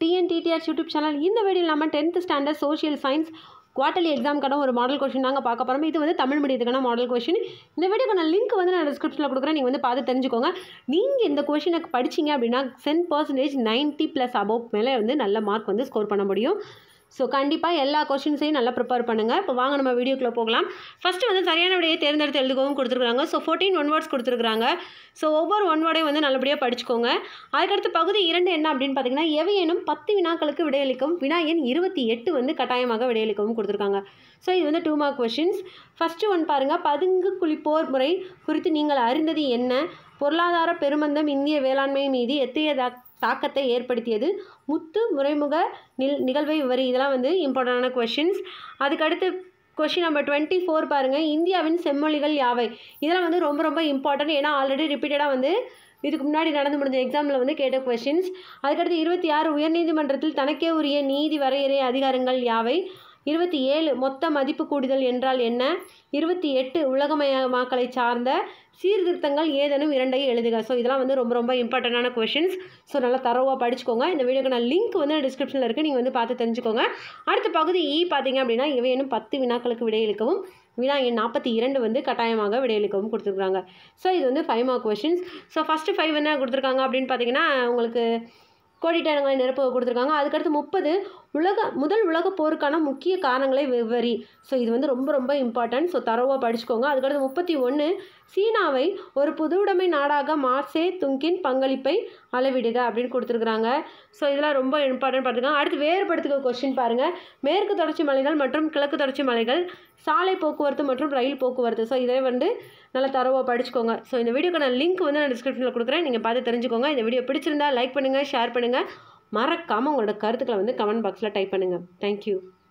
டிஎன்டிடிஆர் YouTube channel இந்த video இல்லாமல் tenth standard social science quarterly எக்ஸாம்க்கான ஒரு மாடல் கொஷின் தாங்க பார்க்க போகிறோம் இது வந்து தமிழ் மீடியத்துக்கான மாடல் கொஷின் இந்த வீடியோக்கான லிங்க் வந்து நான் டிஸ்கிரிப்ஷனில் கொடுக்குறேன் நீங்கள் வந்து பார்த்து தெரிஞ்சுக்கோங்க நீங்கள் இந்த கொஷினை படிச்சீங்க அப்படின்னா cent percentage ninety plus above மேலே வந்து நல்ல மார்க் வந்து ஸ்கோர் பண்ண முடியும் ஸோ கண்டிப்பாக எல்லா கொஷின்ஸையும் நல்லா ப்ரிப்பேர் பண்ணுங்கள் இப்போ வாங்க நம்ம வீடியோக்குள்ளே போகலாம் ஃபஸ்ட்டு வந்து சரியான விடையை தேர்ந்தெடுத்து எழுதுகவும் கொடுத்துருக்காங்க ஸோ ஃபோர்டீன் ஒன் வேர்ட்ஸ் கொடுத்துருக்காங்க ஸோ ஒவ்வொரு ஒன் வேர்டையும் வந்து நல்லபடியாக படிச்சுக்கோங்க அதுக்கடுத்து பகுதி இரண்டு என்ன அப்படின்னு பார்த்தீங்கன்னா எவையேனும் பத்து வினாக்களுக்கு விடையளிக்கும் வினா எண் இருபத்தி எட்டு வந்து கட்டாயமாக விடையளிக்கவும் கொடுத்துருக்காங்க ஸோ இது வந்து two mark questions first one பாருங்கள் பதுங்கு குளிப்போர் முறை குறித்து நீங்கள் அறிந்தது என்ன பொருளாதார பெருமந்தம் இந்திய வேளாண்மை மீது எத்தகைய தா- தாக்கத்தை ஏற்படுத்தியது முத்து முறைமுக நில் நிகழ்வை விவரி இதெல்லாம் வந்து இம்பார்ட்டண்டான கொஷின்ஸ் அதுக்கடுத்து கொஷின் நம்பர் டுவெண்ட்டி ஃபோர் பாருங்கள் இந்தியாவின் செம்மொழிகள் யாவை இதெல்லாம் வந்து ரொம்ப ரொம்ப இம்பார்ட்டன்ட் ஏன்னா ஆல்ரெடி ரிப்பீட்டடாக வந்து இதுக்கு முன்னாடி நடந்து முடிஞ்ச எக்ஸாமில் வந்து கேட்ட கொஷின்ஸ் அதுக்கடுத்து இருபத்தி ஆறு உயர்நீதிமன்றத்தில் தனக்கே உரிய நீதி வரையறை அதிகாரங்கள் யாவை இருபத்தி ஏழு மொத்த மதிப்பு கூடுதல் என்றால் என்ன இருபத்தி எட்டு உலகமயமாக்கலை சார்ந்த சீர்திருத்தங்கள் ஏதேனும் இரண்டை எழுதுக ஸோ இதெல்லாம் வந்து ரொம்ப ரொம்ப இம்பார்ட்டண்டான கொஷின்ஸ் ஸோ நல்லா தரவாக படிச்சுக்கோங்க இந்த வீடியோக்கு நான் லிங்க் வந்து டிஸ்கிரிப்ஷனில் இருக்குது நீங்கள் வந்து பார்த்து தெரிஞ்சுக்கோங்க அடுத்த பகுதி இ பார்த்தீங்க அப்படின்னா இவையேனும் பத்து வினாக்களுக்கு விடையளிக்கவும் வினா எண் நாற்பத்தி இரண்டு வந்து கட்டாயமாக விடையளிக்கவும் கொடுத்துருக்காங்க ஸோ இது வந்து five mark questions so first five என்ன கொடுத்துருக்காங்க அப்படின்னு பார்த்தீங்கன்னா உங்களுக்கு கோடிட்டங்களை நிரப்ப கொடுத்துருக்காங்க அதுக்கடுத்து முப்பது உலக முதல் உலக போருக்கான முக்கிய காரணங்களை விவரி ஸோ இது வந்து ரொம்ப ரொம்ப இம்பார்ட்டன்ட் ஸோ தரவாக படிச்சுக்கோங்க அதுக்கடுத்து முப்பத்தி ஒன்று சீனாவை ஒரு பொதுவுடைமை நாடாக மார்சே துங்கின் பங்களிப்பை அளவிடுக அப்படின்னு கொடுத்துருக்குறாங்க ஸோ இதெல்லாம் ரொம்ப இம்பார்ட்டன்ட் பார்த்துக்கோங்க அடுத்து வேறுபடுத்துக்க கொஸ்டின் பாருங்கள் மேற்கு தொடர்ச்சி மலைகள் மற்றும் கிழக்கு தொடர்ச்சி மலைகள் சாலை போக்குவரத்து மற்றும் ரயில் போக்குவரத்து ஸோ இதை வந்து நல்லா தரவாக படிச்சுக்கோங்க ஸோ இந்த வீடியோக்கான லிங்க் வந்து நான் டிஸ்கிரிப்ஷனில் கொடுக்குறேன் நீங்கள் பார்த்து தெரிஞ்சுக்கோங்க இந்த வீடியோ பிடிச்சிருந்தா லைக் பண்ணுங்கள் ஷேர் பண்ணுங்கள் மறக்காமல் உங்களோட கருத்துக்களை வந்து கமெண்ட் பாக்ஸில் டைப் பண்ணுங்கள் தேங்க்யூ